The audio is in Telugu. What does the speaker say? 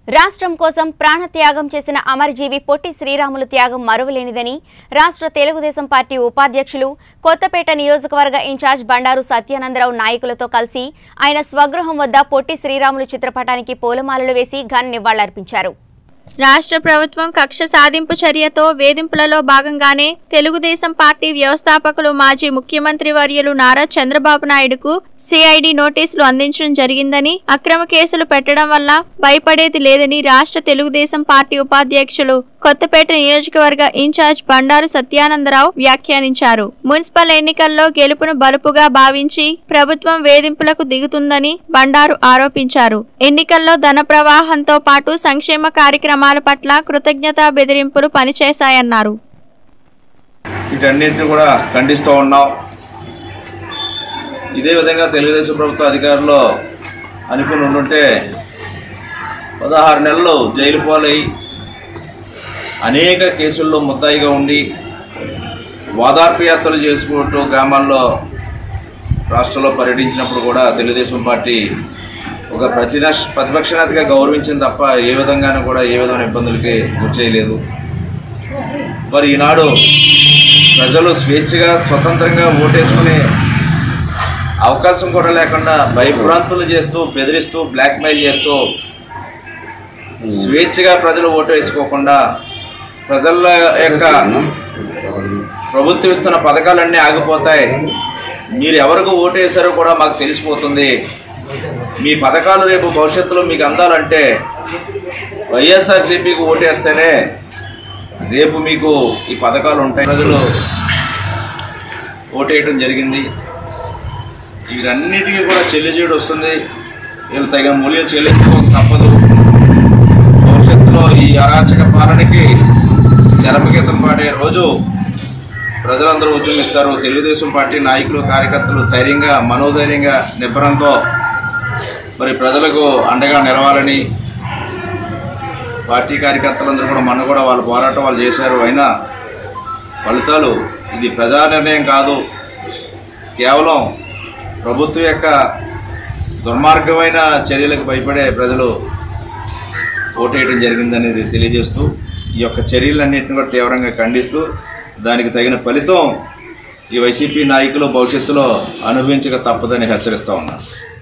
రాష్ట్రం కోసం ప్రాణత్యాగం చేసిన అమరజీవి పొట్టి శ్రీరాములు త్యాగం మరువలేనిదని రాష్ట్ర తెలుగుదేశం పార్టీ ఉపాధ్యక్షులు కొత్తపేట నియోజకవర్గ ఇన్ఛార్జ్ బండారు సత్యానందరావు నాయకులతో కలిసి ఆయన స్వగృహం వద్ద పొట్టి శ్రీరాములు చిత్రపటానికి పూలమాలలు వేసి ఘన నివాళులర్పించారు రాష్ట్ర ప్రభుత్వం కక్ష సాధింపు చర్యతో వేధింపులలో భాగంగానే తెలుగుదేశం పార్టీ వ్యవస్థాపకులు మాజీ ముఖ్యమంత్రి వర్యులు నారా చంద్రబాబు నాయుడుకు సిఐడి నోటీసులు అందించడం జరిగిందని అక్రమ కేసులు పెట్టడం వల్ల భయపడేది లేదని రాష్ట్ర తెలుగుదేశం పార్టీ ఉపాధ్యక్షులు కొత్తపేట నియోజకవర్గ ఇన్ఛార్జ్ బండారు సత్యానందరావు వ్యాఖ్యానించారు మున్సిపల్ ఎన్నికల్లో గెలుపును బలుపుగా భావించి ప్రభుత్వం వేధింపులకు దిగుతుందని బండారు ఆరోపించారు ఎన్నికల్లో ధన ప్రవాహంతో పాటు సంక్షేమ కార్యక్రమాల పట్ల కృతజ్ఞతా బెదిరింపులు పనిచేశాయన్నారు వీటన్నిటిని కూడా ఖండిస్తూ ఉన్నాం ఇదే విధంగా తెలుగుదేశం ప్రభుత్వ అధికారులు అనుకుని ఉండుంటే పదహారు నెలలు జైలు పాలై అనేక కేసుల్లో ముద్దాయిగా ఉండి వాదార్పు యాత్రలు చేసుకుంటూ గ్రామాల్లో రాష్ట్రంలో పర్యటించినప్పుడు కూడా తెలుగుదేశం పార్టీ ఒక ప్రతిపక్ష ప్రతిపక్షనేతగా గౌరవించింది తప్ప ఏ విధంగానూ కూడా ఏ విధమైన ఇబ్బందులకి గురి చేయలేదు మరి ఈనాడు ప్రజలు స్వేచ్ఛగా స్వతంత్రంగా ఓటేసుకునే అవకాశం కూడా లేకుండా భయభ్రాంతులు చేస్తూ బెదిరిస్తూ బ్లాక్మెయిల్ చేస్తూ స్వేచ్ఛగా ప్రజలు ఓటు వేసుకోకుండా ప్రజల యొక్క ప్రభుత్వం ఇస్తున్న పథకాలన్నీ ఆగిపోతాయి మీరు ఎవరికి ఓటు వేశారో కూడా మాకు తెలిసిపోతుంది మీ పథకాలు రేపు భవిష్యత్తులో మీకు అందాలంటే వైఎస్ఆర్సీపీకి ఓటేస్తేనే రేపు మీకు ఈ పథకాలు ఉంటాయి ప్రజలు ఓటేయడం జరిగింది వీరన్నిటికీ కూడా చెల్లిచేయడం వస్తుంది వీళ్ళు తగిన మూల్యం చెల్లించుకోక తప్పదు భవిష్యత్తులో ఈ అరాచక పాలనకి చరమగీతం పాడే రోజు ప్రజలందరూ ఉద్యమిస్తారు తెలుగుదేశం పార్టీ నాయకులు కార్యకర్తలు ధైర్యంగా మనోధైర్యంగా నిబ్బరంతో మరి ప్రజలకు అండగా నిలవాలని పార్టీ కార్యకర్తలందరూ కూడా మొన్న కూడా వాళ్ళ పోరాటం వాళ్ళు చేశారు అయినా ఫలితాలు ఇది ప్రజా నిర్ణయం కాదు కేవలం ప్రభుత్వం యొక్క దుర్మార్గమైన చర్యలకు భయపడే ప్రజలు ఓటేయడం జరిగిందనేది తెలియజేస్తూ ఈ యొక్క చర్యలన్నింటిని కూడా తీవ్రంగా ఖండిస్తూ దానికి తగిన ఫలితం ఈ వైసీపీ నాయకులు భవిష్యత్తులో అనుభవించక తప్పదని హెచ్చరిస్తా ఉన్నారు